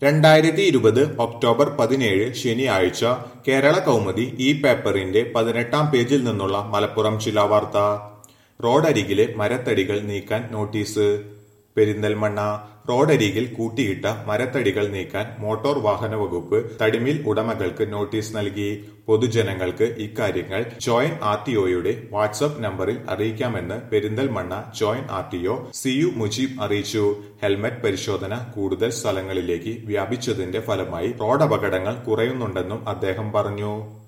രണ്ടായിരത്തി ഇരുപത് ഒക്ടോബർ പതിനേഴ് ശനിയാഴ്ച കേരള കൗമുദി ഈ പേപ്പറിന്റെ പതിനെട്ടാം പേജിൽ നിന്നുള്ള മലപ്പുറം ജില്ലാ വാർത്ത റോഡരികിലെ മരത്തടികൾ നീക്കാൻ നോട്ടീസ് പെരിന്തൽമണ്ണ റോഡരികിൽ കൂട്ടിയിട്ട മരത്തടികൾ നീക്കാൻ മോട്ടോർ വാഹന വകുപ്പ് തടിമിൽ ഉടമകൾക്ക് നോട്ടീസ് നൽകി പൊതുജനങ്ങൾക്ക് ഇക്കാര്യങ്ങൾ ജോയിന്റ് ആർ ടി ഒയുടെ വാട്സ്ആപ്പ് നമ്പറിൽ അറിയിക്കാമെന്ന് Perinthalmanna joint R T O C U Mujeeb അറിയിച്ചു ഹെൽമറ്റ് പരിശോധന കൂടുതൽ സ്ഥലങ്ങളിലേക്ക് വ്യാപിച്ചതിന്റെ ഫലമായി റോഡപകടങ്ങൾ കുറയുന്നുണ്ടെന്നും അദ്ദേഹം പറഞ്ഞു